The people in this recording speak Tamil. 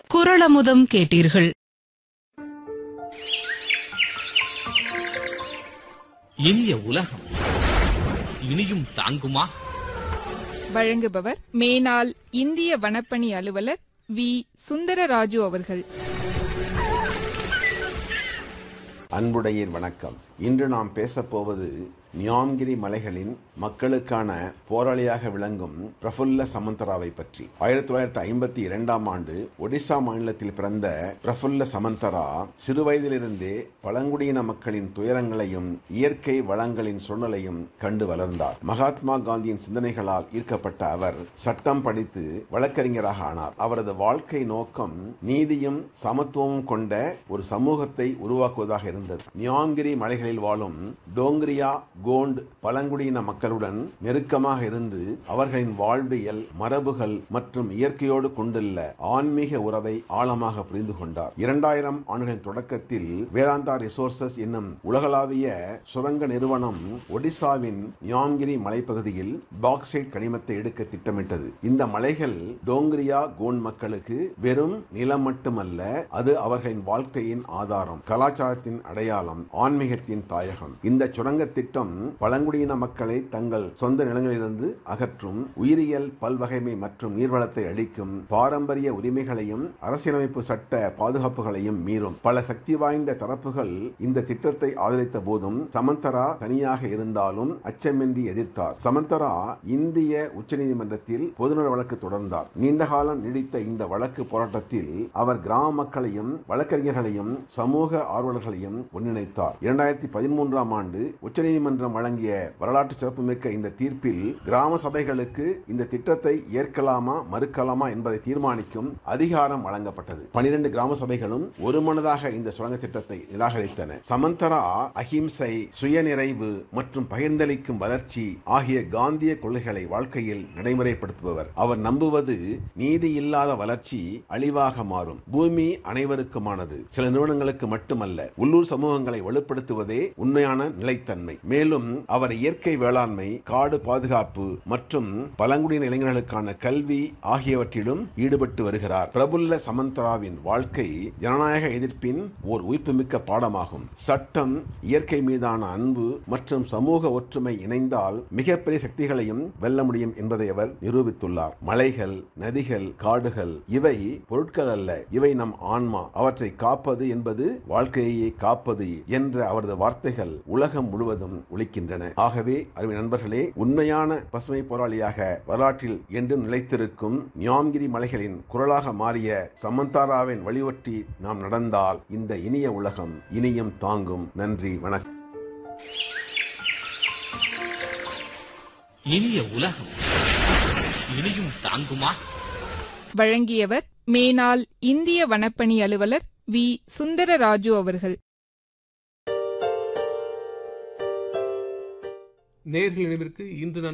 குரளமுதம் கேட்டீர்கள் இனிய உலகம் இனியும் தாங்குமா வழங்குபவர் மேனாள் இந்திய வனப்பணி அலுவலர் வி சுந்தரராஜு அவர்கள் அன்புடையீர் வணக்கம் இன்று நாம் பேசப்போவது நியாம்கிரி மலைகளின் மக்களுக்கான போராளியாக விளங்கும் பிரஃபுல்ல சமந்தராவை பற்றி ஆயிரத்தி தொள்ளாயிரத்தி ஐம்பத்தி இரண்டாம் ஆண்டு ஒடிசா மாநிலத்தில் பிறந்த பிரஃபுல்ல சமந்தரா சிறுவயதிலிருந்தே பழங்குடியின மக்களின் துயரங்களையும் இயற்கை வளங்களின் சூழ்நிலையும் கண்டு வளர்ந்தார் மகாத்மா காந்தியின் சிந்தனைகளால் ஈர்க்கப்பட்ட அவர் சட்டம் படித்து வழக்கறிஞராக ஆனார் அவரது வாழ்க்கை நோக்கம் நீதியும் சமத்துவமும் கொண்ட ஒரு சமூகத்தை உருவாக்குவதாக இருந்தது நியாம்கிரி மலைகளில் வாழும் டோங்கிரியா கோண்ட் பழங்குடியின மக்களுடன் நெருக்கமாக இருந்து அவர்களின் வாழ்வியல் மரபுகள் மற்றும் இயற்கையோடு கொண்டுள்ள ஆன்மீக உறவை ஆழமாக புரிந்து கொண்டார் இரண்டாயிரம் ஆண்டுகளின் தொடக்கத்தில் வேதாந்தா ரிசோர்சஸ் என்னும் உலகளாவிய சுரங்க நிறுவனம் ஒடிசாவின் நியாம்கிரி மலைப்பகுதியில் பாக்சைட் கனிமத்தை எடுக்க திட்டமிட்டது இந்த மலைகள் டோங்கிரியா கோண்ட் மக்களுக்கு வெறும் நிலம் மட்டுமல்ல அது அவர்களின் வாழ்க்கையின் ஆதாரம் கலாச்சாரத்தின் அடையாளம் ஆன்மீகத்தின் தாயகம் இந்த சுரங்க திட்டம் பழங்குடியின மக்களை தங்கள் சொந்த நிலங்களிலிருந்து அகற்றும் உயிரியல் பல்வகைமை மற்றும் நீர்வளத்தை அளிக்கும் பாரம்பரிய உரிமைகளையும் அரசியலமைப்பு சட்ட பாதுகாப்புகளையும் மீறும் பல சக்தி வாய்ந்த தரப்புகள் இந்த திட்டத்தை ஆதரித்த போதும் சமந்தரா தனியாக இருந்தாலும் அச்சமின்றி எதிர்த்தார் சமந்தரா இந்திய உச்சநீதிமன்றத்தில் பொதுநல வழக்கு தொடர்ந்தார் நீண்டகாலம் நீடித்த இந்த வழக்கு போராட்டத்தில் அவர் கிராம மக்களையும் வழக்கறிஞர்களையும் சமூக ஆர்வலர்களையும் ஒன்றிணைத்தார் இரண்டாயிரத்தி பதிமூன்றாம் ஆண்டு உச்சநீதிமன்றம் வழங்கிய வரலாற்று சிறப்புமிக்க இந்த தீர்ப்பில் கிராம சபைகளுக்கு இந்த திட்டத்தை ஏற்கலாமா மறுக்கலாமா என்பதை தீர்மானிக்கும் அதிகாரம் வழங்கப்பட்டது பனிரெண்டு கிராம சபைகளும் ஒருமனதாக இந்த சுரங்க திட்டத்தை நிராகரித்தன சமந்தரா அஹிம்சை சுயநிறைவு மற்றும் பகிர்ந்தளிக்கும் வளர்ச்சி ஆகிய காந்திய கொள்கைகளை வாழ்க்கையில் நடைமுறைப்படுத்துபவர் அவர் நம்புவது நீதி இல்லாத வளர்ச்சி அழிவாக மாறும் பூமி அனைவருக்குமானது சில நிறுவனங்களுக்கு மட்டுமல்ல உள்ளூர் சமூகங்களை வலுப்படுத்துவதே உண்மையான நிலைத்தன்மை மேலும் அவர் இயற்கை வேளாண்மை காடு பாதுகாப்பு மற்றும் பழங்குடியின இளைஞர்களுக்கான கல்வி ஆகியவற்றிலும் ஈடுபட்டு வருகிறார் பிரபுல்ல சமந்தராவின் வாழ்க்கை ஜனநாயக எதிர்ப்பின் ஓர் உயிர்ப்புமிக்க பாடமாகும் சட்டம் இயற்கை மீதான அன்பு மற்றும் சமூக ஒற்றுமை இணைந்தால் மிகப்பெரிய சக்திகளையும் வெல்ல முடியும் என்பதை அவர் நிரூபித்துள்ளார் மலைகள் நதிகள் காடுகள் இவை பொருட்கள் அல்ல இவை நம் ஆன்மா அவற்றை காப்பது என்பது வாழ்க்கையை காப்பது என்ற அவரது வார்த்தைகள் உலகம் முழுவதும் ஒலிக்கின்றன ஆகவே அருமை நண்பர்களே உண்மையான பசுமை போராளியாக வரலாற்றில் என்றும் நிலைத்திருக்கும் நியாம்கிரி மலைகளின் குரலாக மாறிய சமந்தாராவின் வழிவற்றி நாம் நடந்தால் இந்த இனிய உலகம் இனியும் தாங்கும் நன்றி வணக்கம் இனிய உலகம் இனியும் தாங்குமா வழங்கியவர் மேனாள் இந்திய வனப்பணி அலுவலர் வி சுந்தரராஜு அவர்கள் நேர்கள் நினைவிற்கு இன்று நான்